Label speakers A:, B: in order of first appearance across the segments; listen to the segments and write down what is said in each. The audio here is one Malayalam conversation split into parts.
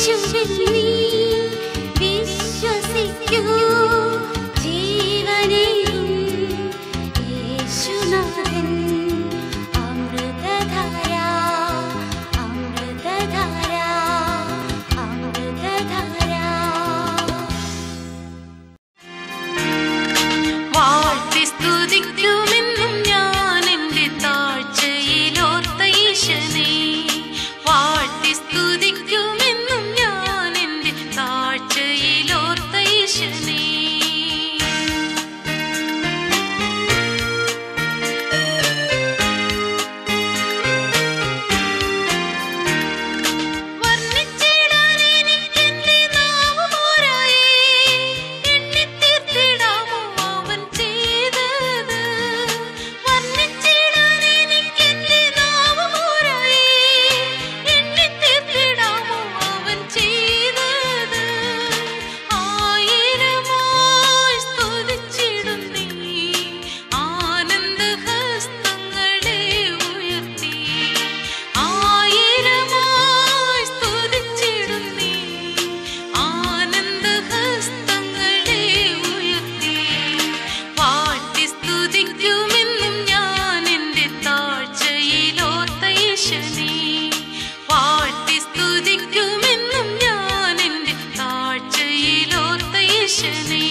A: യേശുവിൽ നീ വിശ്വസിക്കൂ ജീവനെയും യേശുനാഥൻ അമൃതധാര അമൃതധാര അമൃതധാര വാഴ്ത്തി സ്തുതിക്കുമെന്നും ഞാൻ എൻ്റെ താഴ്ചയിലോർത്ത ഈശനെ വാഴ്ത്തി സ്തുതിക്കുമെന്നും ഞാൻ എൻ്റെ താഴ്ചയിലോർത്ത ഈശനെ വർണ്ണിച്ചിടാൻ എനിക്കെന്റെ നാവ് പോരായേ. എണ്ണിത്തീർത്തിടാമോ അവൻ ചെയ്തത്? വർണ്ണിച്ചിടാൻ എനിക്കെന്റെ നാവ് പോരായേ. എണ്ണിത്തീർത്തിടാമോ അവൻ ചെയ്തത്? ആയിരമായി സ്തുതിച്ചിടുന്നേ. ആനന്ദഹസ്തങ്ങളെ ഉയർത്തി ആയിരമായി സ്തുതിച്ചിടുന്നേ ആനന്ദഹസ്തങ്ങളെ ഉയർത്തി വാഴ്ത്തി സ്തുതിക്കുമെന്നും ഞാൻ എൻ്റെ താഴ്ചയിലോർത്ത ഈശനെ വാഴ്ത്തി സ്തുതിക്കുമെന്നും ഞാൻ എൻ്റെ താഴ്ചയിലോർത്ത ഈശനെ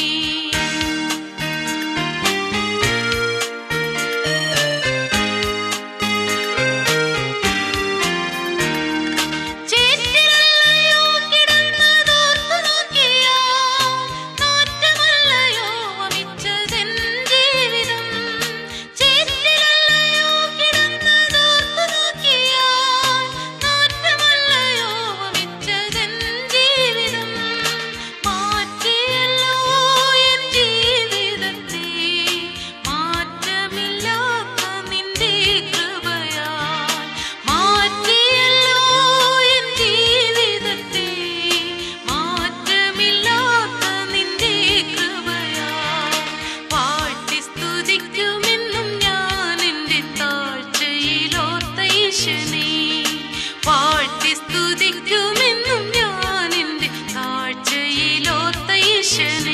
A: ചേറ്റിലല്ലയോ കിടന്നതോർത്തു നോക്കിയാൽ നാറ്റമല്ലയോ വമിച്ചതെൻ ജീവിതം ചേറ്റിലല്ലയോ കിടന്നതോർത്തു നോക്കിയാൽ നാറ്റമല്ലയോ വമിച്ചതെൻ ജീവിതം മാറ്റിയല്ലോ എൻ ജീവിതത്തെ മാറ്റമില്ലാത്ത നിന്റെ കൃപയാൽ മാറ്റിയല്ലോ എൻ ജീവിതത്തെ മാറ്റമില്ലാത്ത നിന്റെ കൃപയാൽ പാട്ടി സ്തുതിക്കുമെന്നും ഞാൻ എൻ്റെ താഴ്ചയിലോർത്ത ഈശനെ പാട്ടി സ്തുതിക്കുമെന്നും ഞാൻ എൻ്റെ താഴ്ചയിലോർത്ത ഈശനെ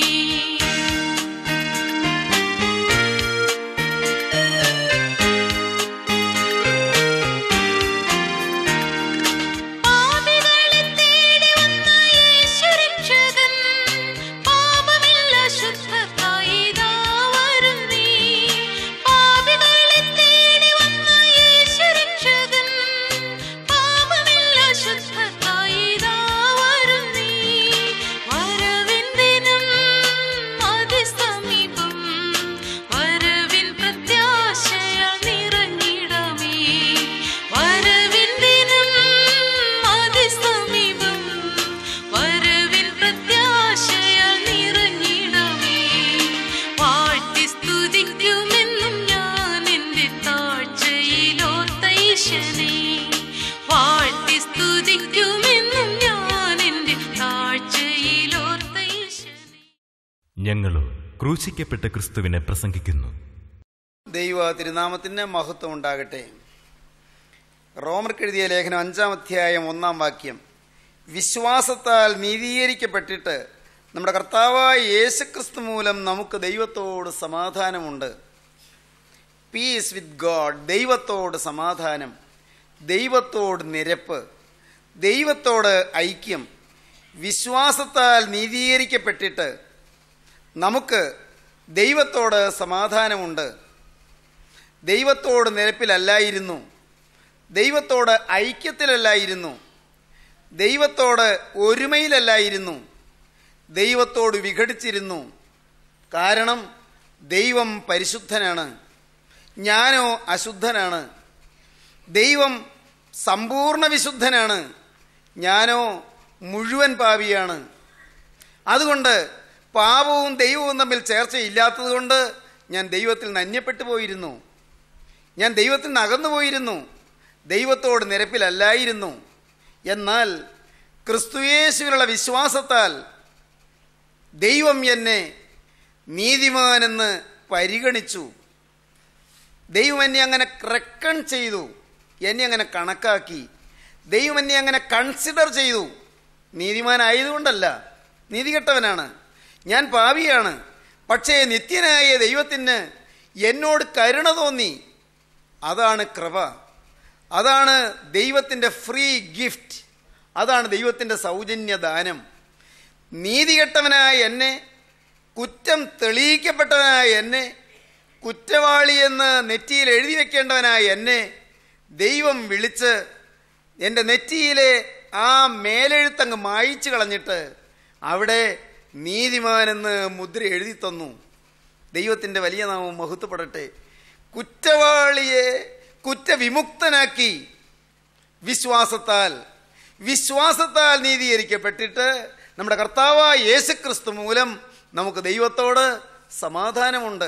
A: പാപികളെ തേടി വന്ന യേശുരക്ഷകൻ പാപമില്ല ശുദ്ധർക്കായി ഇതാ വരുന്നേ പാപികളെ തേടി വന്ന യേശുരക്ഷകൻ പാപമില്ല ശുദ്ധർക്കായി ഇതാ വരുന്നേ വരവിൻ ദിനം അതിസമീപം വരവിൻ പ്രത്യാശയാൽ നിറഞ്ഞിടമേ വരവിൻ ദിനം അതിസമീപം വരവിൻ പ്രത്യാശയാൽ നിറഞ്ഞിടമേ വാഴ്ത്തി സ്തുതിക്കുമെന്നും ഞാൻ എൻ്റെ താഴ്ചയിലോർത്ത ഈശനെ വാഴ്ത്തി സ്തുതിക്കുമെന്നും ഞാൻ എൻ്റെ താഴ്ചയിലോർത്ത ഈശനെ
B: ഞങ്ങളോ ക്രൂശിക്കപ്പെട്ട ക്രിസ്തുവിനെ പ്രസംഗിക്കുന്നു
C: ദൈവ തിരുനാമത്തിന് മഹത്വം ഉണ്ടാകട്ടെ റോമർക്കെഴുതിയ ലേഖനം അഞ്ചാം അധ്യായം ഒന്നാം വാക്യം വിശ്വാസത്താൽ നീതീകരിക്കപ്പെട്ടിട്ട് നമ്മുടെ കർത്താവായ യേശുക്രിസ്തു മൂലം നമുക്ക് ദൈവത്തോട് സമാധാനമുണ്ട് പീസ് വിത്ത് ഗോഡ് ദൈവത്തോട് സമാധാനം ദൈവത്തോട് നിരപ്പ് ദൈവത്തോട് ഐക്യം വിശ്വാസത്താൽ നീതീകരിക്കപ്പെട്ടിട്ട് നമുക്ക് ദൈവത്തോട് സമാധാനമുണ്ട് ദൈവത്തോട് നിരപ്പിലല്ലായിരുന്നു ദൈവത്തോട് ഐക്യത്തിലല്ലായിരുന്നു ദൈവത്തോട് ഒരുമയിലല്ലായിരുന്നു ദൈവത്തോട് വിഘടിച്ചിരുന്നു കാരണം ദൈവം പരിശുദ്ധനാണ് ഞാനോ അശുദ്ധനാണ് ദൈവം സമ്പൂർണ്ണ വിശുദ്ധനാണ് ഞാനോ മുഴുവൻ പാപിയാണ് അതുകൊണ്ട് പാപവും ദൈവവും തമ്മിൽ ചേർച്ചയില്ലാത്തതുകൊണ്ട് ഞാൻ ദൈവത്തിൽ നന്യപ്പെട്ടു പോയിരുന്നു ഞാൻ ദൈവത്തിൽ നിന്ന് അകന്നു പോയിരുന്നു ദൈവത്തോട് നിരപ്പിലല്ലായിരുന്നു എന്നാൽ ക്രിസ്തുയേശുവിലുള്ള വിശ്വാസത്താൽ ദൈവം എന്നെ നീതിമാനെന്ന് പരിഗണിച്ചു ദൈവം എന്നെ അങ്ങനെ റെക്കൺ ചെയ്തു എന്നെ അങ്ങനെ കണക്കാക്കി ദൈവം എന്നെ അങ്ങനെ കൺസിഡർ ചെയ്തു നീതിമാനായതുകൊണ്ടല്ല നീതികെട്ടവനാണ് ഞാൻ പാപിയാണ് പക്ഷേ നിത്യനായ ദൈവത്തിന് എന്നോട് കരുണ തോന്നി അതാണ് കൃപ അതാണ് ദൈവത്തിൻ്റെ ഫ്രീ ഗിഫ്റ്റ് അതാണ് ദൈവത്തിൻ്റെ സൗജന്യ ദാനം നീതികെട്ടവനായ എന്നെ കുറ്റം തെളിയിക്കപ്പെട്ടവനായ എന്നെ കുറ്റവാളിയെന്ന് നെറ്റിയിൽ എഴുതി വെക്കേണ്ടവനായ എന്നെ ദൈവം വിളിച്ച് എൻ്റെ നെറ്റിയിലെ ആ മേലെഴുത്തങ്ങ് മായിച്ചു കളഞ്ഞിട്ട് അവിടെ നീതിമാനെന്ന് മുദ്ര എഴുതി തന്നു ദൈവത്തിൻ്റെ വലിയ നാമം മഹത്വപ്പെടട്ടെ കുറ്റവാളിയെ കുറ്റവിമുക്തനാക്കി വിശ്വാസത്താൽ വിശ്വാസത്താൽ നീതീകരിക്കപ്പെട്ടിട്ട് നമ്മുടെ കർത്താവായ യേശുക്രിസ്തു മൂലം നമുക്ക് ദൈവത്തോട് സമാധാനമുണ്ട്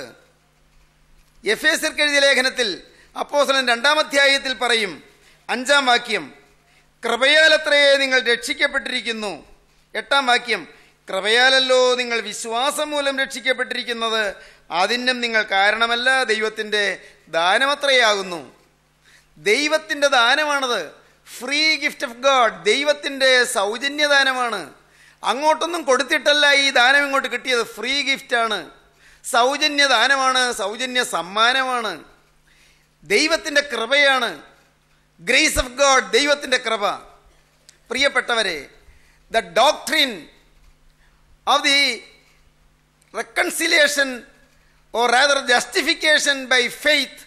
C: എഫ് എസ് എഴുതിയ ലേഖനത്തിൽ അപ്പോസലൻ രണ്ടാം അധ്യായത്തിൽ പറയും അഞ്ചാം വാക്യം കൃപയാലത്രയെ നിങ്ങൾ രക്ഷിക്കപ്പെട്ടിരിക്കുന്നു എട്ടാം വാക്യം കൃപയാലല്ലോ നിങ്ങൾ വിശ്വാസം മൂലം രക്ഷിക്കപ്പെട്ടിരിക്കുന്നത് അതിനും നിങ്ങൾ കാരണമല്ല ദൈവത്തിൻ്റെ ദാനമത്രയാകുന്നു ദൈവത്തിൻ്റെ ദാനമാണത് ഫ്രീ ഗിഫ്റ്റ് ഓഫ് ഗാഡ് ദൈവത്തിൻ്റെ സൗജന്യദാനമാണ് അങ്ങോട്ടൊന്നും കൊടുത്തിട്ടല്ല ഈ ദാനം ഇങ്ങോട്ട് കിട്ടിയത് ഫ്രീ ഗിഫ്റ്റാണ് സൗജന്യ ദാനമാണ് സൗജന്യ സമ്മാനമാണ് ദൈവത്തിൻ്റെ കൃപയാണ് ഗ്രേസ് ഓഫ് ഗോഡ് ദൈവത്തിൻ്റെ കൃപ പ്രിയപ്പെട്ടവരെ the doctrine of the reconciliation or rather justification by faith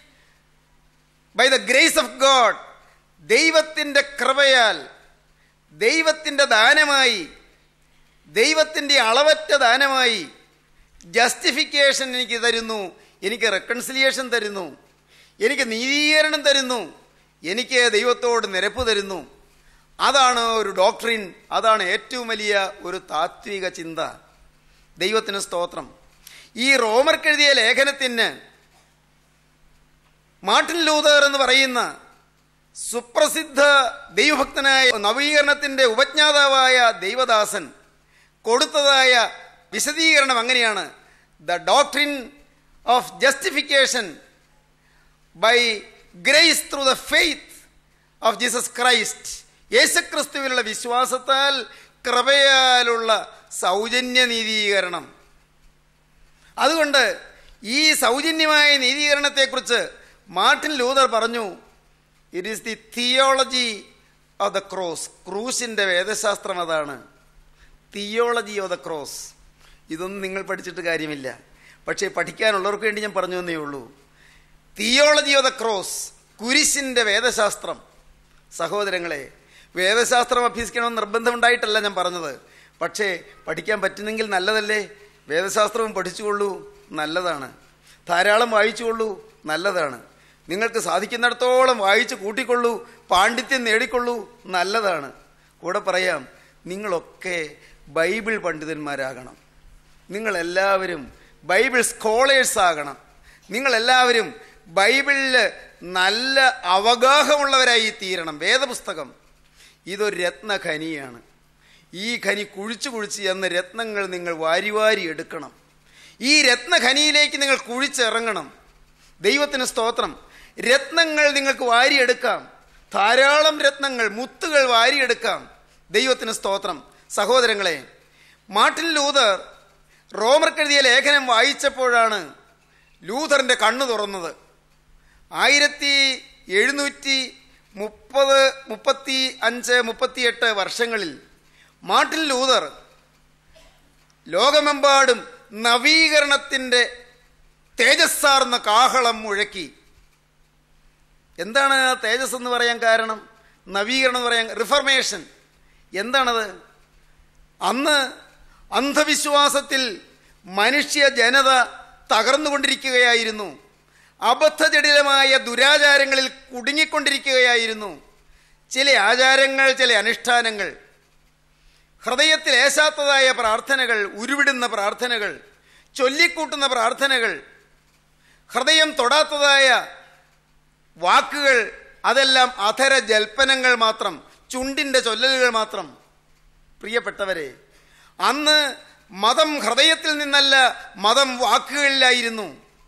C: by the grace of God ദൈവത്തിൻ്റെ കൃപയാൽ ദൈവത്തിൻ്റെ ദാനമായി ദൈവത്തിൻ്റെ അളവറ്റ ദാനമായി ജസ്റ്റിഫിക്കേഷൻ എനിക്ക് തരുന്നു എനിക്ക് റെക്കൺസിലിയേഷൻ തരുന്നു എനിക്ക് നീതീകരണം തരുന്നു എനിക്ക് ദൈവത്തോട് നിരപ്പ് തരുന്നു അതാണ് ഒരു ഡോക്ട്രിൻ അതാണ് ഏറ്റവും വലിയ ഒരു താത്വിക ചിന്ത ദൈവത്തിന് സ്തോത്രം ഈ റോമർക്കെഴുതിയ ലേഖനത്തിന് മാർട്ടിൻ ലൂതർ എന്ന് പറയുന്ന സുപ്രസിദ്ധ ദൈവഭക്തനായ നവീകരണത്തിന്റെ ഉപജ്ഞാതാവായ ദൈവദാസൻ കൊടുത്തതായ വിശദീകരണം അങ്ങനെയാണ് the doctrine of justification by grace through the faith of Jesus Christ യേശുക്രിസ്തുവിലുള്ള വിശ്വാസത്താൽ കൃപയാലുള്ള സൗജന്യ നീതീകരണം അതുകൊണ്ട് ഈ സൗജന്യമായ നീതീകരണത്തെക്കുറിച്ച് മാർട്ടിൻ ലൂതർ പറഞ്ഞു it is the theology of the cross ക്രൂസിൻ്റെ വേദശാസ്ത്രം അതാണ് തിയോളജി ഓഫ് ദ ക്രോസ് ഇതൊന്നും നിങ്ങൾ പഠിച്ചിട്ട് കാര്യമില്ല പക്ഷേ പഠിക്കാനുള്ളവർക്ക് വേണ്ടി ഞാൻ പറഞ്ഞു എന്നേ ഉള്ളൂ തിയോളജി ഓഫ് ദ ക്രോസ് കുരിശിൻ്റെ വേദശാസ്ത്രം സഹോദരങ്ങളെ വേദശാസ്ത്രം അഭ്യസിക്കണമെന്ന് നിർബന്ധമുണ്ടായിട്ടല്ല ഞാൻ പറഞ്ഞത് പക്ഷേ പഠിക്കാൻ പറ്റുന്നെങ്കിൽ നല്ലതല്ലേ വേദശാസ്ത്രവും പഠിച്ചുകൊള്ളൂ നല്ലതാണ് ധാരാളം വായിച്ചുകൊള്ളൂ നല്ലതാണ് നിങ്ങൾക്ക് സാധിക്കുന്നിടത്തോളം വായിച്ച് കൂട്ടിക്കൊള്ളൂ പാണ്ഡിത്യം നേടിക്കൊള്ളൂ നല്ലതാണ് കൂടെ പറയാം നിങ്ങളൊക്കെ ബൈബിൾ പണ്ഡിതന്മാരാകണം നിങ്ങളെല്ലാവരും ബൈബിൾ സ്കോളേഴ്സ് ആകണം നിങ്ങളെല്ലാവരും ബൈബിളിൽ നല്ല അവഗാഹമുള്ളവരായി തീരണം വേദപുസ്തകം ഇതൊരു രത്നഖനിയാണ് ഈ ഖനി കുഴിച്ചു കുഴിച്ച് എന്ന രത്നങ്ങൾ നിങ്ങൾ വാരി വാരി എടുക്കണം ഈ രത്നഖനിയിലേക്ക് നിങ്ങൾ കുഴിച്ചിറങ്ങണം ദൈവത്തിന് സ്തോത്രം രത്നങ്ങൾ നിങ്ങൾക്ക് വാരിയെടുക്കാം ധാരാളം രത്നങ്ങൾ മുത്തുകൾ വാരിയെടുക്കാം ദൈവത്തിന് സ്തോത്രം സഹോദരങ്ങളെ മാർട്ടിൻ ലൂതർ റോമർക്കെഴുതിയ ലേഖനം വായിച്ചപ്പോഴാണ് ലൂതറിൻ്റെ കണ്ണു തുറന്നത് ആയിരത്തി എഴുന്നൂറ്റി മുപ്പത് മുപ്പത്തി അഞ്ച് മുപ്പത്തിയെട്ട് വർഷങ്ങളിൽ മാർട്ടിൻ ലൂതർ ലോകമെമ്പാടും നവീകരണത്തിൻ്റെ തേജസ്സാർന്ന കാഹളം മുഴക്കി എന്താണ് ആ തേജസ് എന്ന് പറയാൻ കാരണം നവീകരണം എന്ന് പറയാൻ റിഫർമേഷൻ എന്താണത് അന്ന് അന്ധവിശ്വാസത്തിൽ മനുഷ്യ ജനത തകർന്നുകൊണ്ടിരിക്കുകയായിരുന്നു അബദ്ധജടിലമായ ദുരാചാരങ്ങളിൽ കുടുങ്ങിക്കൊണ്ടിരിക്കുകയായിരുന്നു ചില ആചാരങ്ങൾ ചില അനുഷ്ഠാനങ്ങൾ ഹൃദയത്തിൽ ഏശാത്തതായ പ്രാർത്ഥനകൾ ഉരുവിടുന്ന പ്രാർത്ഥനകൾ ചൊല്ലിക്കൂട്ടുന്ന പ്രാർത്ഥനകൾ ഹൃദയം തൊടാത്തതായ വാക്കുകൾ അതെല്ലാം അധര ജൽപ്പനങ്ങൾ മാത്രം ചുണ്ടിൻ്റെ ചൊല്ലലുകൾ മാത്രം പ്രിയപ്പെട്ടവരെ അന്ന് മതം ഹൃദയത്തിൽ നിന്നല്ല മതം വാക്കുകളിലായിരുന്നു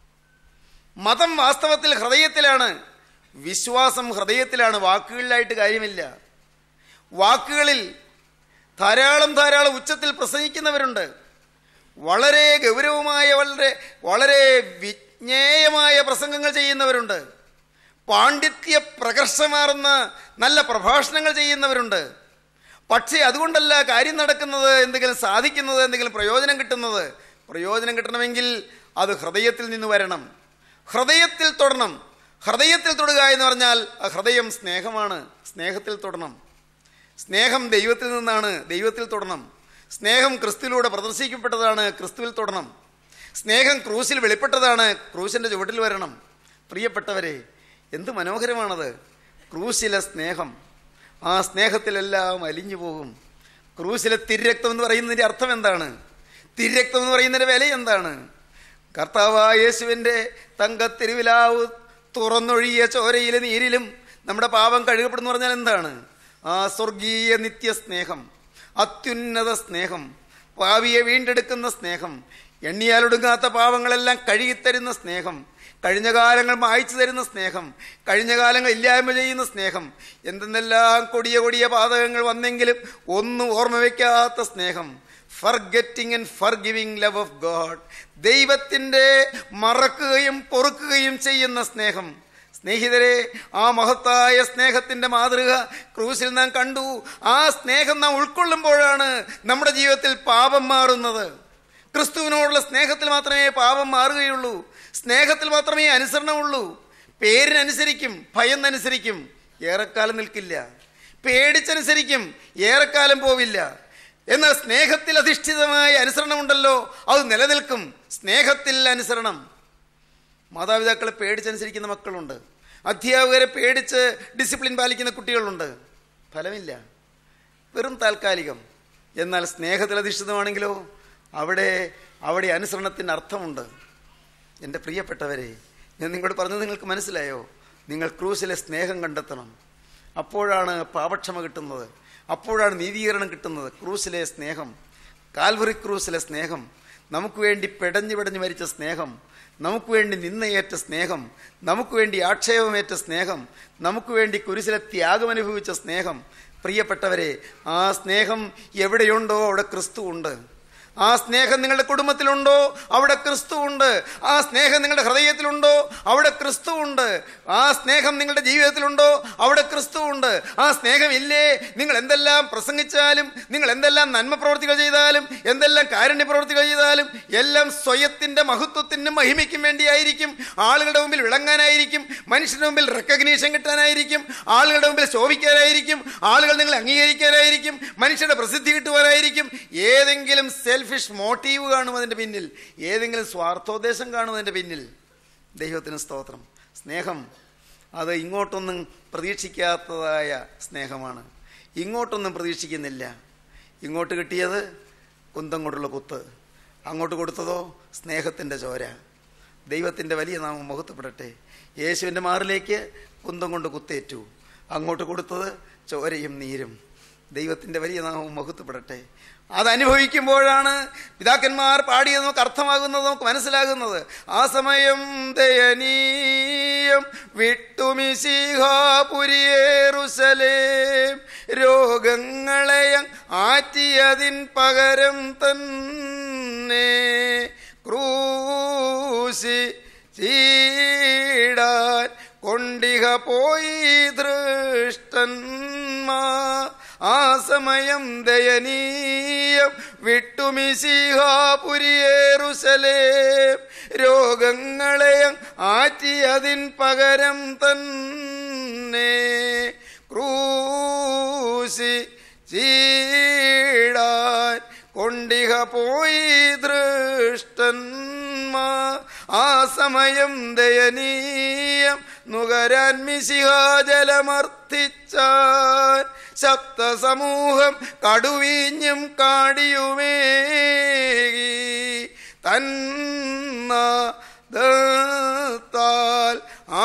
C: മതം വാസ്തവത്തിൽ ഹൃദയത്തിലാണ് വിശ്വാസം ഹൃദയത്തിലാണ് വാക്കുകളിലായിട്ട് കാര്യമില്ല വാക്കുകളിൽ ധാരാളം ധാരാളം ഉച്ചത്തിൽ പ്രസംഗിക്കുന്നവരുണ്ട് വളരെ ഗൗരവമായ വളരെ വളരെ വിജ്ഞേയമായ പ്രസംഗങ്ങൾ ചെയ്യുന്നവരുണ്ട് പാണ്ഡിത്യ പ്രകർഷമാർന്ന നല്ല പ്രഭാഷണങ്ങൾ ചെയ്യുന്നവരുണ്ട് പക്ഷേ അതുകൊണ്ടല്ല കാര്യം നടക്കുന്നത് എന്തെങ്കിലും സാധിക്കുന്നത് എന്തെങ്കിലും പ്രയോജനം കിട്ടുന്നത് പ്രയോജനം കിട്ടണമെങ്കിൽ അത് ഹൃദയത്തിൽ നിന്ന് വരണം ഹൃദയത്തിൽ തൊടണം ഹൃദയത്തിൽ തൊടുക എന്ന് പറഞ്ഞാൽ ആ ഹൃദയം സ്നേഹമാണ് സ്നേഹത്തിൽ തൊടണം സ്നേഹം ദൈവത്തിൽ നിന്നാണ് ദൈവത്തിൽ തൊടണം സ്നേഹം ക്രിസ്തുവിലൂടെ പ്രദർശിക്കപ്പെട്ടതാണ് ക്രിസ്തുവിൽ തൊടണം സ്നേഹം ക്രൂശിൽ വെളിപ്പെട്ടതാണ് ക്രൂശിൻ്റെ ചുവട്ടിൽ വരണം പ്രിയപ്പെട്ടവരെ എന്ത് മനോഹരമാണത് ക്രൂശിലെ സ്നേഹം ആ സ്നേഹത്തിലെല്ലാം അലിഞ്ഞു പോകും ക്രൂശിലെ തിരക്തം എന്ന് പറയുന്നതിൻ്റെ അർത്ഥം എന്താണ് തിരക്തം എന്ന് പറയുന്നതിൻ്റെ വില എന്താണ് കർത്താവായ യേശുവിൻ്റെ തങ്കത്തിരുവിലാവ് തുറന്നൊഴിയ ചോരയിലെ നീരിലും നമ്മുടെ പാപം കഴുകപ്പെടുന്നു പറഞ്ഞാൽ എന്താണ് ആ സ്വർഗീയ നിത്യസ്നേഹം അത്യുന്നത സ്നേഹം പാവിയെ വീണ്ടെടുക്കുന്ന സ്നേഹം എണ്ണിയാലൊടുങ്ങാത്ത പാവങ്ങളെല്ലാം കഴുകിത്തരുന്ന സ്നേഹം കഴിഞ്ഞ കാലങ്ങൾ മായ്ച്ചു തരുന്ന സ്നേഹം കഴിഞ്ഞ കാലങ്ങൾ ഇല്ലായ്മ ചെയ്യുന്ന സ്നേഹം എന്തെന്നെല്ലാം കൊടിയ കൊടിയ പാതകങ്ങൾ വന്നെങ്കിലും ഒന്നും ഓർമ്മ വയ്ക്കാത്ത സ്നേഹം forgetting and forgiving love of God ദൈവത്തിൻ്റെ മറക്കുകയും പൊറുക്കുകയും ചെയ്യുന്ന സ്നേഹം സ്നേഹിതരെ ആ മഹത്തായ സ്നേഹത്തിന്റെ മാതൃക ക്രൂസിൽ നാം കണ്ടു ആ സ്നേഹം നാം ഉൾക്കൊള്ളുമ്പോഴാണ് നമ്മുടെ ജീവിതത്തിൽ പാപം മാറുന്നത് ക്രിസ്തുവിനോടുള്ള സ്നേഹത്തിൽ മാത്രമേ പാപം മാറുകയുള്ളൂ സ്നേഹത്തിൽ മാത്രമേ അനുസരണമുള്ളൂ പേരിനനുസരിക്കും ഭയന്നനുസരിക്കും ഏറെക്കാലം നിൽക്കില്ല പേടിച്ചനുസരിക്കും ഏറെക്കാലം പോവില്ല എന്നാൽ സ്നേഹത്തിൽ അധിഷ്ഠിതമായ അനുസരണമുണ്ടല്ലോ അത് നിലനിൽക്കും സ്നേഹത്തിൽ അനുസരണം മാതാപിതാക്കളെ പേടിച്ചനുസരിക്കുന്ന മക്കളുണ്ട് അധ്യാപകരെ പേടിച്ച് ഡിസിപ്ലിൻ പാലിക്കുന്ന കുട്ടികളുണ്ട് ഫലമില്ല വെറും താൽക്കാലികം എന്നാൽ സ്നേഹത്തിൽ അധിഷ്ഠിതമാണെങ്കിലോ അവിടെ അവിടെ അനുസരണത്തിന് അർത്ഥമുണ്ട് എൻ്റെ പ്രിയപ്പെട്ടവരെ ഞാൻ നിങ്ങളോട് പറഞ്ഞത് നിങ്ങൾക്ക് മനസ്സിലായോ നിങ്ങൾ ക്രൂസിലെ സ്നേഹം കണ്ടെത്തണം അപ്പോഴാണ് പാപക്ഷമ കിട്ടുന്നത് അപ്പോഴാണ് നീതീകരണം കിട്ടുന്നത് ക്രൂസിലെ സ്നേഹം കാൽവറി ക്രൂസിലെ സ്നേഹം നമുക്ക് വേണ്ടി പെടഞ്ഞു പെടഞ്ഞു മരിച്ച സ്നേഹം നമുക്ക് വേണ്ടി നിന്നയേറ്റ സ്നേഹം നമുക്ക് വേണ്ടി ആക്ഷേപമേറ്റ സ്നേഹം നമുക്ക് വേണ്ടി കുരിശിലെ ത്യാഗം അനുഭവിച്ച സ്നേഹം പ്രിയപ്പെട്ടവരെ ആ സ്നേഹം എവിടെയുണ്ടോ അവിടെ ക്രിസ്തു ഉണ്ട് ആ സ്നേഹം നിങ്ങളുടെ കുടുംബത്തിലുണ്ടോ അവിടെ ക്രിസ്തു ഉണ്ട് ആ സ്നേഹം നിങ്ങളുടെ ഹൃദയത്തിലുണ്ടോ അവിടെ ക്രിസ്തു ഉണ്ട് ആ സ്നേഹം നിങ്ങളുടെ ജീവിതത്തിലുണ്ടോ അവിടെ ക്രിസ്തു ഉണ്ട് ആ സ്നേഹം ഇല്ലേ നിങ്ങൾ എന്തെല്ലാം പ്രസംഗിച്ചാലും നിങ്ങൾ എന്തെല്ലാം നന്മ പ്രവർത്തികൾ ചെയ്താലും എന്തെല്ലാം കാരുണ്യ പ്രവർത്തികൾ ചെയ്താലും എല്ലാം സ്വയത്തിന്റെ മഹത്വത്തിനും മഹിമയ്ക്കും വേണ്ടിയായിരിക്കും ആളുകളുടെ മുമ്പിൽ വിളങ്ങാനായിരിക്കും മനുഷ്യരുടെ മുമ്പിൽ റെക്കഗ്നീഷൻ കിട്ടാനായിരിക്കും ആളുകളുടെ മുമ്പിൽ ശോഭിക്കാനായിരിക്കും ആളുകൾ നിങ്ങളെ അംഗീകരിക്കാനായിരിക്കും മനുഷ്യരുടെ പ്രസിദ്ധി കിട്ടുവാനായിരിക്കും ഏതെങ്കിലും സെൽഫിഷ് മോട്ടീവ് കാണും അതിൻ്റെ പിന്നിൽ ഏതെങ്കിലും സ്വാർത്ഥോദ്ദേശം കാണും അതിൻ്റെ പിന്നിൽ ദൈവത്തിന് സ്തോത്രം സ്നേഹം അത് ഇങ്ങോട്ടൊന്നും പ്രതീക്ഷിക്കാത്തതായ സ്നേഹമാണ് ഇങ്ങോട്ടൊന്നും പ്രതീക്ഷിക്കുന്നില്ല ഇങ്ങോട്ട് കിട്ടിയത് കുന്തം കൊണ്ടുള്ള കുത്ത് അങ്ങോട്ട് കൊടുത്തതോ സ്നേഹത്തിൻ്റെ ചോര ദൈവത്തിൻ്റെ വലിയ നാമം മുഖത്തപ്പെടട്ടെ യേശുവിൻ്റെ മാറിലേക്ക് കുന്തം കൊണ്ട് കുത്തേറ്റു അങ്ങോട്ട് കൊടുത്തത് ചോരയും നീരും ദൈവത്തിൻ്റെ വലിയ നാമം മുഖത്തപ്പെടട്ടെ അതനുഭവിക്കുമ്പോഴാണ് പിതാക്കന്മാർ പാടിയത് നമുക്ക് അർത്ഥമാകുന്നത് നമുക്ക് മനസ്സിലാകുന്നത് ആ സമയം ദയനീയം വിട്ടുമിശിഹാപുരിയേറുസലേം രോഗങ്ങളെയം ആറ്റിയതിൻ പകരം തന്നെ ക്രൂശി ചീടാൻ കൊണ്ടിഹ പോയി ദൃഷ്ടന്മാ ആ സമയം ദയനീയം വിട്ടുമിശിഹാപുരിയേറുസലേം രോഗങ്ങളെയും ആറ്റിയതിൻ പകരം തന്നെ ക്രൂശി ചീടാൻ കൊണ്ടിഹ പോയി ദൃഷ്ടന്മാ ആ സമയം ദയനീയം നുകരാൻ മിശിഹാജലമർത്തിച്ചാൻ ശബ്ദസമൂഹം കടുവീഞ്ഞും കാടിയുമേ തന്നാൽ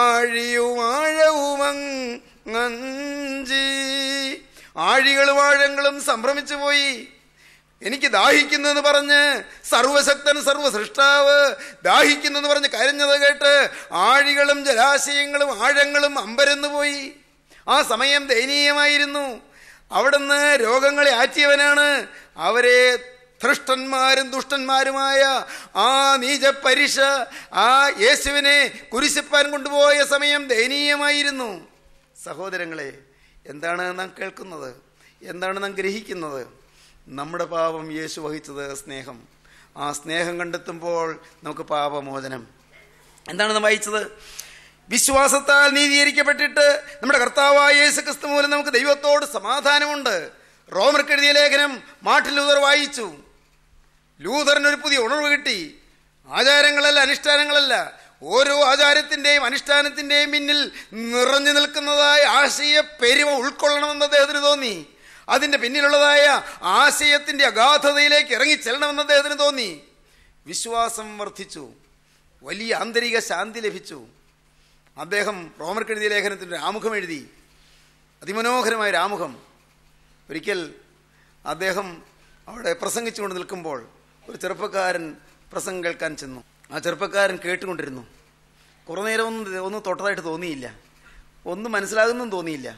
C: ആഴിയുമാഴവുമങ്ങഞ്ചി ആഴികളും ആഴങ്ങളും സംഭ്രമിച്ചു പോയി എനിക്ക് ദാഹിക്കുന്നു എന്ന് പറഞ്ഞ് സർവശക്തൻ സർവസൃഷ്ടാവ് ദാഹിക്കുന്നു എന്ന് പറഞ്ഞ് കരഞ്ഞത് കേട്ട് ആഴികളും ജലാശയങ്ങളും ആഴങ്ങളും അമ്പരന്നു പോയി ആ സമയം ദയനീയമായിരുന്നു അവിടുന്ന് രോഗങ്ങളെ ആറ്റിയവനാണ് അവരെ ധൃഷ്ടന്മാരും ദുഷ്ടന്മാരുമായ ആ നീച പരീക്ഷ ആ യേശുവിനെ കുരിശിപ്പാൻ കൊണ്ടുപോയ സമയം ദയനീയമായിരുന്നു സഹോദരങ്ങളെ എന്താണ് നാം കേൾക്കുന്നത് എന്താണ് നാം ഗ്രഹിക്കുന്നത് നമ്മുടെ പാപം യേശു വഹിച്ചത് സ്നേഹം ആ സ്നേഹം കണ്ടെത്തുമ്പോൾ നമുക്ക് പാപമോചനം എന്താണ് നാം വായിച്ചത് വിശ്വാസത്താൽ നീതീകരിക്കപ്പെട്ടിട്ട് നമ്മുടെ കർത്താവായ യേശു ക്രിസ്തു മൂലം നമുക്ക് ദൈവത്തോട് സമാധാനമുണ്ട് റോമർക്ക് എഴുതിയ ലേഖനം മാർട്ടിൻ ലൂതർ വായിച്ചു ലൂതറിന് ഒരു പുതിയ ഉണർവ് കിട്ടി ആചാരങ്ങളല്ല അനുഷ്ഠാനങ്ങളല്ല ഓരോ ആചാരത്തിന്റെയും അനുഷ്ഠാനത്തിന്റെയും പിന്നിൽ നിറഞ്ഞു നിൽക്കുന്നതായ ആശയ പെരുമ ഉൾക്കൊള്ളണമെന്ന് അദ്ദേഹത്തിന് തോന്നി അതിന്റെ പിന്നിലുള്ളതായ ആശയത്തിന്റെ അഗാധതയിലേക്ക് ഇറങ്ങി ചെല്ലണമെന്ന് അദ്ദേഹത്തിന് തോന്നി വിശ്വാസം വർദ്ധിച്ചു വലിയ ആന്തരിക ശാന്തി ലഭിച്ചു അദ്ദേഹം റോമർക്ക് എഴുതിയ ലേഖനത്തിൻ്റെ ഒരു ആമുഖം എഴുതി അതിമനോഹരമായ ഒരു ആമുഖം ഒരിക്കൽ അദ്ദേഹം അവിടെ പ്രസംഗിച്ചുകൊണ്ട് നിൽക്കുമ്പോൾ ഒരു ചെറുപ്പക്കാരൻ പ്രസംഗം കേൾക്കാൻ ചെന്നു ആ ചെറുപ്പക്കാരൻ കേട്ടുകൊണ്ടിരുന്നു കുറേ നേരം ഒന്നും ഒന്നും തൊട്ടതായിട്ട് തോന്നിയില്ല ഒന്നും മനസ്സിലാകുന്നും തോന്നിയില്ല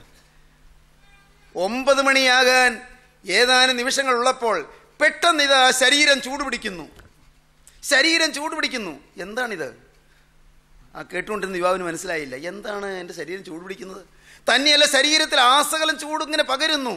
C: ഒമ്പത് മണിയാകാൻ ഏതാനും നിമിഷങ്ങൾ ഉള്ളപ്പോൾ പെട്ടെന്ന് ഇതാ ശരീരം ചൂടുപിടിക്കുന്നു ശരീരം ചൂടുപിടിക്കുന്നു എന്താണിത് ആ കേട്ടുകൊണ്ടിരുന്ന യുവാവിന് മനസ്സിലായില്ല എന്താണ് എൻ്റെ ശരീരം ചൂടുപിടിക്കുന്നത് തന്നെയല്ല ശരീരത്തിൽ ആസകലം ചൂട് ഇങ്ങനെ പകരുന്നു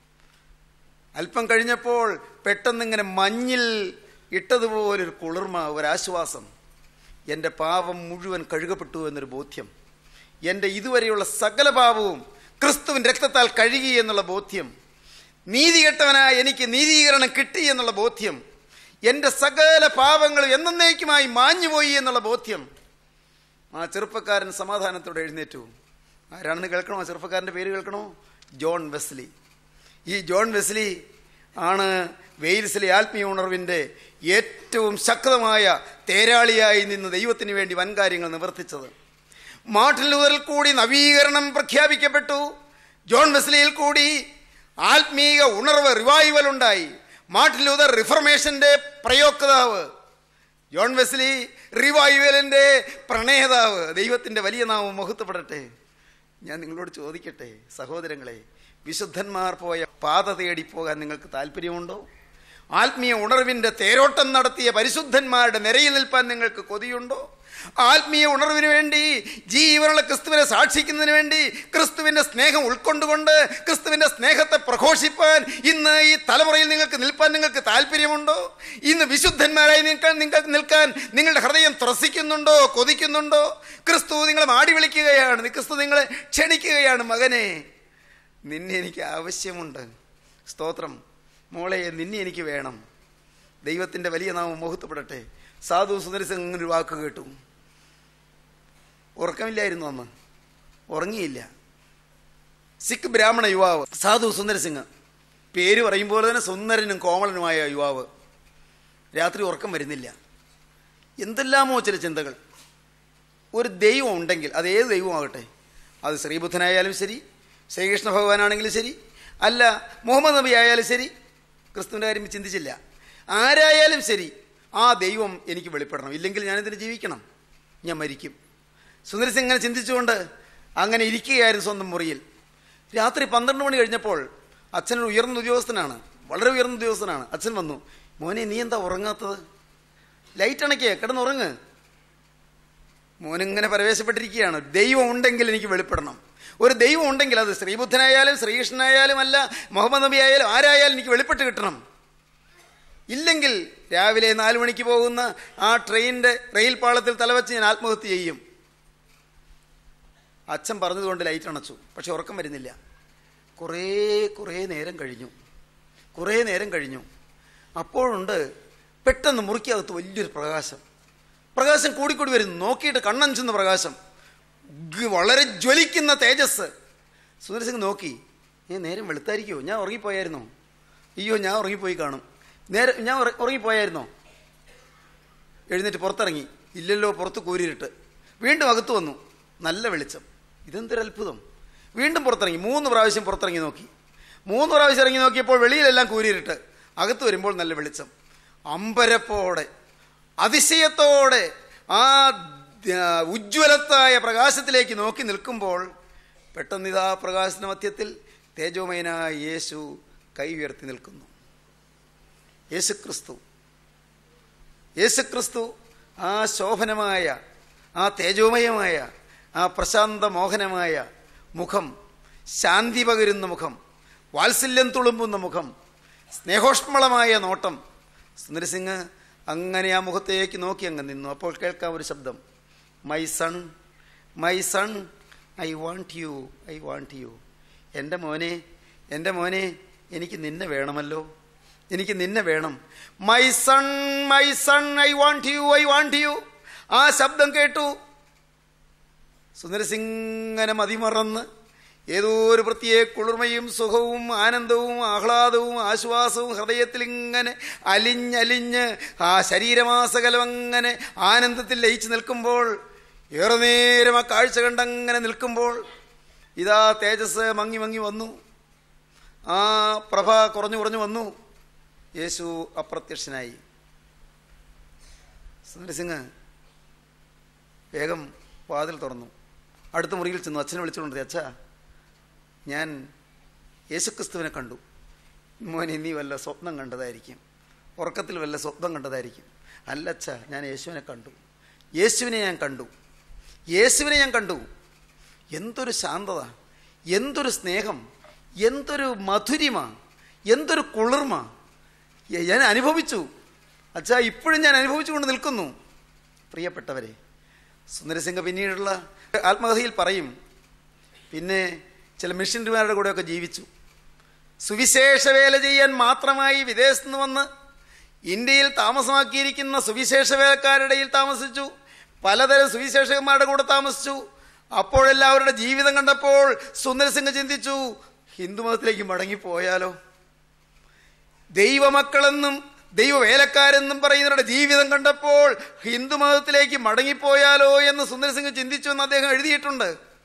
C: അല്പം കഴിഞ്ഞപ്പോൾ പെട്ടെന്നിങ്ങനെ മഞ്ഞിൽ ഇട്ടതുപോലൊരു കുളിർമ ഒരാശ്വാസം എൻ്റെ പാപം മുഴുവൻ കഴുകപ്പെട്ടു എന്നൊരു ബോധ്യം എൻ്റെ ഇതുവരെയുള്ള സകല പാപവും ക്രിസ്തുവിൻ രക്തത്താൽ കഴുകി എന്നുള്ള ബോധ്യം നീതികെട്ടവനായ എനിക്ക് നീതീകരണം കിട്ടി എന്നുള്ള ബോധ്യം എൻ്റെ സകല പാപങ്ങളും എന്നേക്കുമായി മാഞ്ഞുപോയി എന്നുള്ള ബോധ്യം ആ ചെറുപ്പക്കാരൻ സമാധാനത്തോടെ എഴുന്നേറ്റു ആരാണെന്ന് കേൾക്കണോ ആ ചെറുപ്പക്കാരൻ്റെ പേര് കേൾക്കണോ ജോൺ വെസ്ലി ഈ ജോൺ വെസ്ലി ആണ് വെയിൽസിലെ ആത്മീയ ഉണർവിൻ്റെ ഏറ്റവും ശക്തമായ തേരാളിയായി നിന്ന് ദൈവത്തിന് വേണ്ടി വൻകാര്യങ്ങൾ നിവർത്തിച്ചത് മാർട്ടിൻ ലൂതറിൽ കൂടി നവീകരണം പ്രഖ്യാപിക്കപ്പെട്ടു ജോൺ വെസ്ലിയിൽ കൂടി ആത്മീക ഉണർവ് റിവൈവൽ ഉണ്ടായി മാർട്ടിൻ ലൂതർ റിഫർമേഷന്റെ പ്രയോക്താവ് ജോൺ വെസ്ലി റിവൈവലിന്റെ പ്രണേതാവ് ദൈവത്തിന്റെ വലിയ നാമം മഹത്വപ്പെടട്ടെ ഞാൻ നിങ്ങളോട് ചോദിക്കട്ടെ സഹോദരങ്ങളെ വിശുദ്ധന്മാർ പോയ പാത തേടി പോകാൻ നിങ്ങൾക്ക് താല്പര്യമുണ്ടോ ആത്മീയ ഉണർവിന്റെ തേരോട്ടം നടത്തിയ പരിശുദ്ധന്മാരുടെ നിരയിൽ നിൽപ്പാൻ നിങ്ങൾക്ക് കൊതിയുണ്ടോ ആത്മീയ ഉണർവിന് വേണ്ടി ജീവനുള്ള ക്രിസ്തുവിനെ സാക്ഷിക്കുന്നതിന് വേണ്ടി ക്രിസ്തുവിന്റെ സ്നേഹം ഉൾക്കൊണ്ടുകൊണ്ട് ക്രിസ്തുവിന്റെ സ്നേഹത്തെ പ്രഘോഷിപ്പാൻ ഇന്ന് ഈ തലമുറയിൽ നിങ്ങൾക്ക് നിൽപ്പാൻ നിങ്ങൾക്ക് താല്പര്യമുണ്ടോ ഇന്ന് വിശുദ്ധന്മാരായി നിൽക്കാൻ നിങ്ങൾക്ക് നിൽക്കാൻ നിങ്ങളുടെ ഹൃദയം ത്രസിക്കുന്നുണ്ടോ കൊതിക്കുന്നുണ്ടോ ക്രിസ്തു നിങ്ങളെ മാടി വിളിക്കുകയാണ് ക്രിസ്തു നിങ്ങളെ ക്ഷണിക്കുകയാണ് മകനെ നിന്നെ എനിക്ക് ആവശ്യമുണ്ട് സ്തോത്രം മോളെ നിന്നെ എനിക്ക് വേണം ദൈവത്തിൻ്റെ വലിയ നാമം മോഹത്തപ്പെടട്ടെ സാധു സുന്ദരസിംഗ് അങ്ങനെ ഒരു വാക്ക് കേട്ടു ഉറക്കമില്ലായിരുന്നു അന്ന് ഉറങ്ങിയില്ല സിഖ് ബ്രാഹ്മണ യുവാവ് സാധു സുന്ദരസിംഗ് പേര് പറയുമ്പോൾ തന്നെ സുന്ദരനും കോമളനുമായ യുവാവ് രാത്രി ഉറക്കം വരുന്നില്ല എന്തെല്ലാമോ ചില ചിന്തകൾ ഒരു ദൈവം ഉണ്ടെങ്കിൽ അത് ഏത് ദൈവമാകട്ടെ അത് ശ്രീബുദ്ധനായാലും ശരി ശ്രീകൃഷ്ണ ഭഗവാനാണെങ്കിലും ശരി അല്ല മുഹമ്മദ് നബി ആയാലും ശരി ക്രിസ്തുവിൻ്റെ കാര്യം ചിന്തിച്ചില്ല ആരായാലും ശരി ആ ദൈവം എനിക്ക് വെളിപ്പെടണം ഇല്ലെങ്കിൽ ഞാനിതിന് ജീവിക്കണം ഞാൻ മരിക്കും സുന്ദരസിംഗ് ഇങ്ങനെ ചിന്തിച്ചുകൊണ്ട് അങ്ങനെ ഇരിക്കുകയായിരുന്നു സ്വന്തം മുറിയിൽ രാത്രി പന്ത്രണ്ട് മണി കഴിഞ്ഞപ്പോൾ അച്ഛനൊരു ഉയർന്ന ഉദ്യോഗസ്ഥനാണ് വളരെ ഉയർന്ന ഉദ്യോഗസ്ഥനാണ് അച്ഛൻ വന്നു മോനെ നീ എന്താ ഉറങ്ങാത്തത് ലൈറ്റ് അണയ്ക്കേ കിടന്നുറങ്ങ് മോനിങ്ങനെ പരവേശപ്പെട്ടിരിക്കുകയാണ് ദൈവം ഉണ്ടെങ്കിൽ എനിക്ക് വെളിപ്പെടണം ഒരു ദൈവം ഉണ്ടെങ്കിൽ അത് ശ്രീബുദ്ധനായാലും ശ്രീകൃഷ്ണനായാലും അല്ല മുഹമ്മദ് നബി ആയാലും ആരായാലും എനിക്ക് വെളിപ്പെട്ട് കിട്ടണം ഇല്ലെങ്കിൽ രാവിലെ നാലു മണിക്ക് പോകുന്ന ആ ട്രെയിനിന്റെ റെയിൽ പാളത്തിൽ തലവെച്ച് ഞാൻ ആത്മഹത്യ ചെയ്യും അച്ഛൻ പറഞ്ഞതുകൊണ്ട് ലൈറ്റ് അണച്ചു പക്ഷെ ഉറക്കം വരുന്നില്ല കുറേ കുറേ നേരം കഴിഞ്ഞു കുറേ നേരം കഴിഞ്ഞു അപ്പോഴുണ്ട് പെട്ടെന്ന് മുറിക്കകത്ത് വലിയൊരു പ്രകാശം പ്രകാശം കൂടിക്കൂടി വരുന്നു നോക്കിയിട്ട് കണ്ണഞ്ചുന്ന പ്രകാശം ഗ- വളരെ ജ്വലിക്കുന്ന തേജസ് സുന്ദരസിംഗ് നോക്കി ഏ നേരം വെളുത്തായിരിക്കുമോ ഞാൻ ഉറങ്ങിപ്പോയായിരുന്നോ അയ്യോ ഞാൻ ഉറങ്ങിപ്പോയി കാണും നേരെ ഞാൻ ഉറ- ഉറങ്ങിപ്പോയായിരുന്നോ എഴുന്നേറ്റ് പുറത്തിറങ്ങി ഇല്ലല്ലോ പുറത്ത് കൂരിരുട്ട് വീണ്ടും അകത്ത് വന്നു നല്ല വെളിച്ചം ഇതെന്തൊരു അത്ഭുതം വീണ്ടും പുറത്തിറങ്ങി മൂന്ന് പ്രാവശ്യം പുറത്തിറങ്ങി നോക്കി മൂന്ന് പ്രാവശ്യം ഇറങ്ങി നോക്കിയപ്പോൾ വെളിയിലെല്ലാം കൂരിരുട്ട് അകത്ത് വരുമ്പോൾ നല്ല വെളിച്ചം അമ്പരപ്പോടെ അതിശയത്തോടെ ആ ദ- ഉജ്ജ്വലത്തായ പ്രകാശത്തിലേക്ക് നോക്കി നിൽക്കുമ്പോൾ പെട്ടെന്ന് ഇതാ പ്രകാശന മധ്യത്തിൽ തേജോമയനായ യേശു കൈ ഉയർത്തി നിൽക്കുന്നു യേശുക്രിസ്തു യേശുക്രിസ്തു ആ ശോഭനമായ ആ തേജോമയമായ ആ പ്രശാന്ത മോഹനമായ മുഖം ശാന്തി പകരുന്ന മുഖം വാത്സല്യം തുളുമ്പുന്ന മുഖം സ്നേഹോഷ്മളമായ നോട്ടം സുന്ദരസിംഗ് അങ്ങനെ ആ മുഖത്തേക്ക് നോക്കി അങ്ങ് നിന്നു അപ്പോൾ കേൾക്കാം ഒരു ശബ്ദം my son my son I want you I want you എൻ്റെ മോനെ എൻ്റെ മോനെ എനിക്ക് നിന്നെ വേണമല്ലോ എനിക്ക് നിന്നെ വേണം my son my son I want you I want you ആ ശബ്ദം കേട്ടു സുന്ദരസിംഗനെ മതിമറന്ന് ഏതോ ഒരു പ്രത്യേക കുളിർമയും സുഖവും ആനന്ദവും ആഹ്ലാദവും ആശ്വാസവും ഹൃദയത്തിൽ ഇങ്ങനെ അലിഞ്ഞലിഞ്ഞ് ആ ശരീരമാസകലം അങ്ങനെ ആനന്ദത്തിൽ ലയിച്ചു നിൽക്കുമ്പോൾ ഏറെ നേരം ആ കാഴ്ച കണ്ടങ്ങനെ നിൽക്കുമ്പോൾ ഇതാ തേജസ് മങ്ങി മങ്ങി വന്നു ആ പ്രഭ കുറഞ്ഞു കുറഞ്ഞു വന്നു യേശു അപ്രത്യക്ഷനായി സുന്ദരസിംഗ് വേഗം വാതിൽ തുറന്നു അടുത്ത മുറിയിൽ ചെന്നു അച്ഛനെ വിളിച്ചുകൊണ്ട് അച്ഛാ ഞാൻ യേശുക്രിസ്തുവിനെ കണ്ടു മോനെ നീ വല്ല സ്വപ്നം കണ്ടതായിരിക്കും ഉറക്കത്തിൽ വല്ല സ്വപ്നം കണ്ടതായിരിക്കും അല്ല അച്ഛാ ഞാൻ യേശുവിനെ കണ്ടു യേശുവിനെ ഞാൻ കണ്ടു യേശുവിനെ ഞാൻ കണ്ടു എന്തൊരു ശാന്തത എന്തൊരു സ്നേഹം എന്തൊരു മധുരിമ എന്തൊരു കുളിർമ എ- ഞാൻ അനുഭവിച്ചു അച്ഛാ ഇപ്പോഴും ഞാൻ അനുഭവിച്ചുകൊണ്ട് നിൽക്കുന്നു പ്രിയപ്പെട്ടവരെ സുന്ദരസിംഗ പിന്നീടുള്ള ആത്മകഥയിൽ പറയും പിന്നെ ചില മിഷനറിമാരുടെ കൂടെയൊക്കെ ജീവിച്ചു സുവിശേഷ വേല ചെയ്യാൻ മാത്രമായി വിദേശത്ത് നിന്ന് വന്ന് ഇന്ത്യയിൽ താമസമാക്കിയിരിക്കുന്ന സുവിശേഷ വേലക്കാരുടെ ഇടയിൽ താമസിച്ചു പലതരം സുവിശേഷകന്മാരുടെ കൂടെ താമസിച്ചു അപ്പോഴെല്ലാം അവരുടെ ജീവിതം കണ്ടപ്പോൾ സുന്ദരസിംഗ് ചിന്തിച്ചു ഹിന്ദുമതത്തിലേക്ക് മടങ്ങിപ്പോയാലോ ദൈവമക്കളെന്നും ദൈവവേലക്കാരെന്നും പറയുന്നവരുടെ ജീവിതം കണ്ടപ്പോൾ ഹിന്ദുമതത്തിലേക്ക് മടങ്ങിപ്പോയാലോ എന്ന് സുന്ദരസിംഗ് ചിന്തിച്ചു എന്ന് അദ്ദേഹം എഴുതിയിട്ടുണ്ട്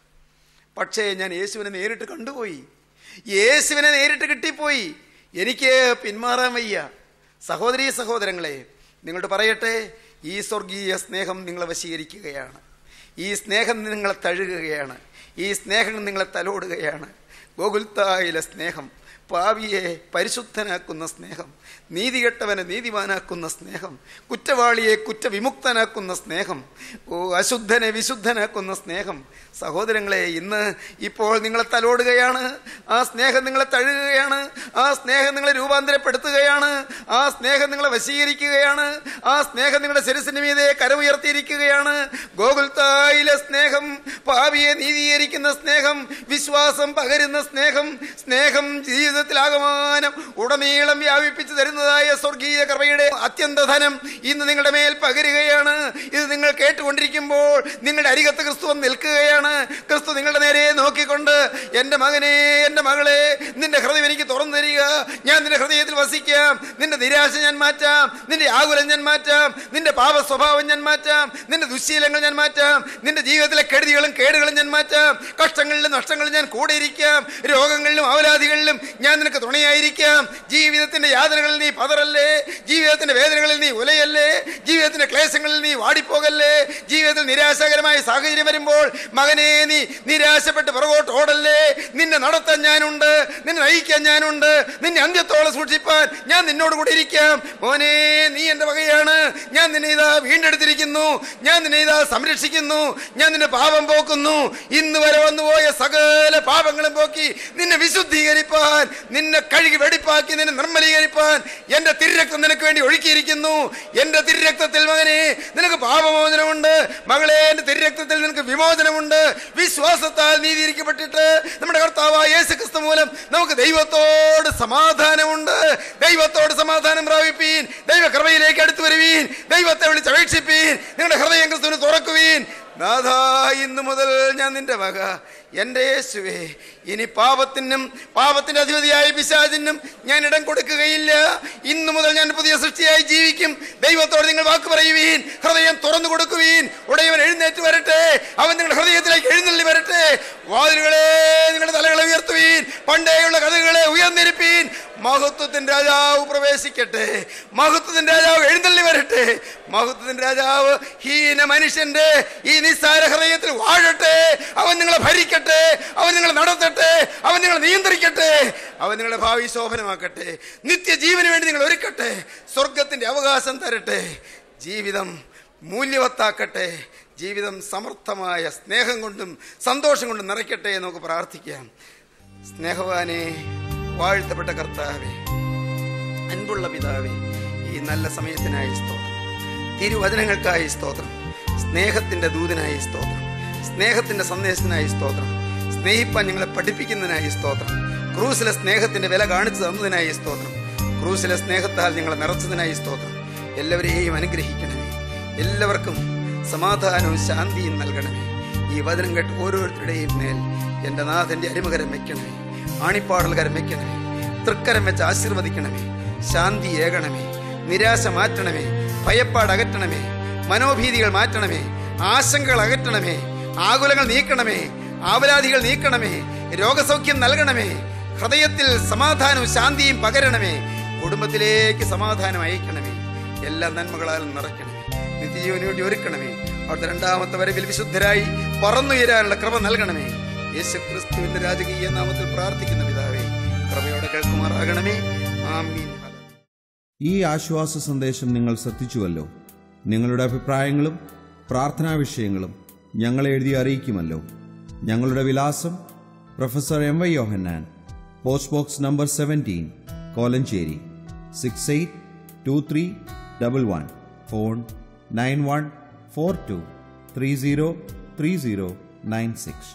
C: പക്ഷേ ഞാൻ യേശുവിനെ നേരിട്ട് കണ്ടുപോയി യേശുവിനെ നേരിട്ട് കിട്ടിപ്പോയി എനിക്ക് പിന്മാറാൻ വയ്യ സഹോദരീ സഹോദരങ്ങളെ നിങ്ങളോട് പറയട്ടെ ഈ സ്വർഗീയ സ്നേഹം നിങ്ങളെ വശീകരിക്കുകയാണ് ഈ സ്നേഹം നിങ്ങളെ തഴുകുകയാണ് ഈ സ്നേഹം നിങ്ങളെ തലോടുകയാണ് ഗോകുൽത്തായിലെ സ്നേഹം പാവിയെ പരിശുദ്ധനാക്കുന്ന സ്നേഹം നീതികെട്ടവനെ നീതിമാനാക്കുന്ന സ്നേഹം കുറ്റവാളിയെ കുറ്റവിമുക്തനാക്കുന്ന സ്നേഹം ഓ അശുദ്ധനെ വിശുദ്ധനാക്കുന്ന സ്നേഹം സഹോദരങ്ങളെ ഇന്ന് ഇപ്പോൾ നിങ്ങളെ തലോടുകയാണ് ആ സ്നേഹം നിങ്ങളെ തഴുകുകയാണ് ആ സ്നേഹം നിങ്ങളെ രൂപാന്തരപ്പെടുത്തുകയാണ് ആ സ്നേഹം നിങ്ങളെ വശീകരിക്കുകയാണ് ആ സ്നേഹം നിങ്ങളുടെ ശിരസിന് മീതെ കരമുയർത്തിയിരിക്കുകയാണ് ഗോകുൽത്തായിലെ സ്നേഹം പാവിയെ നീതീകരിക്കുന്ന സ്നേഹം വിശ്വാസം പകരുന്ന സ്നേഹം സ്നേഹം ജീവിതത്തിലാകമാനം ഉടനീളം വ്യാപിപ്പിച്ചു തരുന്നതായ സ്വർഗീയ കൃപയുടെ അത്യന്തധനം ഇന്ന് നിങ്ങളുടെ മേൽ പകരുകയാണ് ഇത് നിങ്ങൾ കേട്ടുകൊണ്ടിരിക്കുമ്പോൾ നിങ്ങളുടെ അരികത്ത് ക്രിസ്തു വന്ന് നിൽക്കുകയാണ് ക്രിസ്തു നിങ്ങളുടെ നേരെ നോക്കിക്കൊണ്ട് എൻ്റെ മകനെ എൻ്റെ മകളെ നിന്റെ ഹൃദയം എനിക്ക് തുറന്നു തരിക ഞാൻ നിന്റെ ഹൃദയത്തിൽ വസിക്കാം നിന്റെ നിരാശ ഞാൻ മാറ്റാം നിന്റെ ആകുലം ഞാൻ മാറ്റാം നിന്റെ പാപ സ്വഭാവം ഞാൻ മാറ്റാം നിന്റെ ദുശ്ശീലങ്ങൾ ഞാൻ മാറ്റാം നിന്റെ ജീവിതത്തിലെ കെടുതികളും കേടുകളും ഞാൻ മാറ്റാം കഷ്ടങ്ങളിലും നഷ്ടങ്ങളിലും ഞാൻ കൂടെ ഇരിക്കാം രോഗങ്ങളിലും അവലാധികളിലും ഞാൻ നിനക്ക് തുണയായിരിക്കാം ജീവിതത്തിന്റെ യാതനകളിൽ നീ പതറല്ലേ ജീവിതത്തിന്റെ വേദനകളിൽ നീ ഉലയല്ലേ ജീവിതത്തിന്റെ ക്ലേശങ്ങളിൽ നീ വാടിപ്പോകല്ലേ ജീവിതത്തിൽ നിരാശാകരമായ സാഹചര്യം വരുമ്പോൾ മകനെ നീ നിരാശപ്പെട്ട് പുറകോട്ട് ഓടല്ലേ നിന്നെ നടത്താൻ ഞാനുണ്ട് നിന്നെ നയിക്കാൻ ഞാനുണ്ട് നിന്നെ അന്ത്യത്തോളം സൂക്ഷിപ്പാൻ ഞാൻ നിന്നോട് കൂടെ ഇരിക്കാം മോനെ നീ എന്റെ വകയാണ് ഞാൻ നിന്നെ ഇതാ വീണ്ടെടുത്തിരിക്കുന്നു ഞാൻ നിന്നെ ഇതാ സംരക്ഷിക്കുന്നു ഞാൻ നിന്നെ പാപം പോക്കുന്നു ഇന്ന് വരെ വന്നുപോയ സകല പാപങ്ങളും പോക്കി നിന്നെ വിശുദ്ധീകരിപ്പാൻ നിന്നെ കഴുകി വെടിപ്പാക്കി നിന്നെ നിർമ്മലീകരിപ്പാൻ എന്റെ തിരുരക്തം നിനക്ക് വേണ്ടി ഒഴുക്കിയിരിക്കുന്നു എന്റെ തിരുരക്തത്തിൽ മകനെ നിനക്ക് പാപമോചനമുണ്ട് മകളെ എന്റെ തിരുരക്തത്തിൽ നിനക്ക് വിമോചനമുണ്ട് വിശ്വാസത്താൽ നീതിയിരിക്കപ്പെട്ടിട്ട് നമ്മുടെ കർത്താവായ യേശു ക്രിസ്തു മൂലം നമുക്ക് ദൈവത്തോട് സമാധാനമുണ്ട് ദൈവത്തോട് സമാധാനം പ്രാപിപ്പീൻ ദൈവകൃപയിലേക്ക് അടുത്തു വരുവീൻ ദൈവത്തെ വിളിച്ചപേക്ഷിപ്പീൻ നിങ്ങളുടെ ഹൃദയം ക്രിസ്തുവിന് തുറക്കുവീൻ നാഥ ഇന്നു മുതൽ ഞാൻ നിന്റെ വക എൻ്റെ യേശുവേ ഇനി പാപത്തിനും പാപത്തിന്റെ അധിപതിയായ പിശാചിനും ഞാൻ ഇടം കൊടുക്കുകയില്ല ഇന്നു മുതൽ ഞാൻ പുതിയ സൃഷ്ടിയായി ജീവിക്കും ദൈവത്തോട് നിങ്ങൾ വാക്ക് പറയുവീൻ ഹൃദയം തുറന്നു കൊടുക്കുവീൻ ഉടയവൻ എഴുന്നേറ്റ് വരട്ടെ അവൻ നിങ്ങളുടെ ഹൃദയത്തിലേക്ക് എഴുന്നള്ളി വരട്ടെ വാതിലുകളെ നിങ്ങളുടെ തലകളെ ഉയർത്തുവീൻ പണ്ടേയുള്ള കഥകളെ ഉയർന്നിരിപ്പീൻ മഹത്വത്തിന്റെ രാജാവ് പ്രവേശിക്കട്ടെ മഹത്വത്തിന്റെ രാജാവ് എഴുന്നള്ളി വരട്ടെ മഹത്വത്തിന്റെ രാജാവ് ഹീന മനുഷ്യന്റെ ഈ നിസ്സാര ഹൃദയത്തിൽ വാഴട്ടെ അവൻ നിങ്ങളെ ഭരിക്കട്ടെ അവൻ നിങ്ങളെ നടത്തട്ടെ അവൻ നിങ്ങളെ നിയന്ത്രിക്കട്ടെ അവൻ നിങ്ങളുടെ ഭാവി ശോഭനമാക്കട്ടെ നിത്യജീവന് വേണ്ടി നിങ്ങൾ ഒരുക്കട്ടെ സ്വർഗത്തിന്റെ അവകാശം തരട്ടെ ജീവിതം മൂല്യവത്താക്കട്ടെ ജീവിതം സമർത്ഥമായ സ്നേഹം കൊണ്ടും സന്തോഷം കൊണ്ടും നിറയ്ക്കട്ടെ എന്ന് നമുക്ക് പ്രാർത്ഥിക്കാം സ്നേഹവാനെ വാഴ്ത്തപ്പെട്ട കർത്താവേ അൻപുള്ള പിതാവേ ഈ നല്ല സമയത്തിനായി സ്തോത്രം തിരുവചനങ്ങൾക്കായി സ്തോത്രം സ്നേഹത്തിന്റെ ദൂതനായി സ്തോത്രം സ്നേഹത്തിന്റെ സന്ദേശത്തിനായി സ്തോത്രം സ്നേഹിപ്പാൻ ഞങ്ങളെ പഠിപ്പിക്കുന്നതിനായി സ്തോത്രം ക്രൂസിലെ സ്നേഹത്തിന്റെ വില കാണിച്ചു തന്നതിനായി സ്തോത്രം ക്രൂസിലെ സ്നേഹത്താൽ ഞങ്ങളെ നിറച്ചതിനായി സ്തോത്രം എല്ലാവരെയും അനുഗ്രഹിക്കണമേ എല്ലാവർക്കും സമാധാനവും ശാന്തിയും നൽകണമേ ഈ വചനം കേട്ട് ഓരോരുത്തരുടെയും മേൽ എൻ്റെ നാഥന്റെ അരിമകരം വെക്കണമേ ആണിപ്പാടൽ കരം വെക്കണമേ തൃക്കരം വെച്ച് ആശീർവദിക്കണമേ ശാന്തി ഏകണമേ നിരാശ മാറ്റണമേ ഭയപ്പാട് അകറ്റണമേ മനോഭീതികൾ മാറ്റണമേ ആശങ്കകൾ അകറ്റണമേ ആകുലങ്ങൾ നീക്കണമേ ആവലാധികൾ നീക്കണമേ രോഗസൗഖ്യം നൽകണമേ ഹൃദയത്തിൽ സമാധാനവും ശാന്തിയും പകരണമേ കുടുംബത്തിലേക്ക് സമാധാനം അയക്കണമേ എല്ലാ നന്മകളാലും നിറയ്ക്കണമേ നിത്യജീവന് വേണ്ടി ഒരുക്കണമേ അവിടുത്തെ രണ്ടാമത്തെ വരവിൽ വിശുദ്ധരായി പറന്നുയരാനുള്ള കൃപ നൽകണമേ യേശു ക്രിസ്തുവിന്റെ രാജകീയ നാമത്തിൽ പ്രാർത്ഥിക്കുന്ന പിതാവേ കൃപയോടെ കേൾക്കുമാറാകണമേ ആമീൻ
D: ഈ ആശ്വാസ സന്ദേശം നിങ്ങൾ ശ്രദ്ധിച്ചുവല്ലോ നിങ്ങളുടെ അഭിപ്രായങ്ങളും പ്രാർത്ഥനാ വിഷയങ്ങളും ഞങ്ങളെ എഴുതി അറിയിക്കുമല്ലോ ഞങ്ങളുടെ വിലാസം professor M Y Yohannan post box number seventeen Kolenchery six eight two three double one phone nine one four two three zero three zero nine six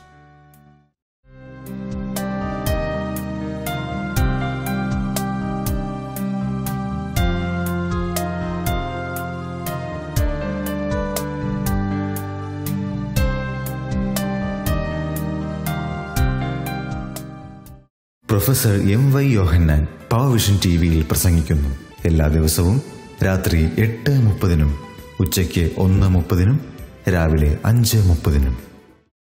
E: professor M Y Yohannan Power Vision T വിയിൽ പ്രസംഗിക്കുന്നു എല്ലാ ദിവസവും രാത്രി എട്ട് മുപ്പതിനും ഉച്ചയ്ക്ക് ഒന്ന് മുപ്പതിനും രാവിലെ അഞ്ച് മുപ്പതിനും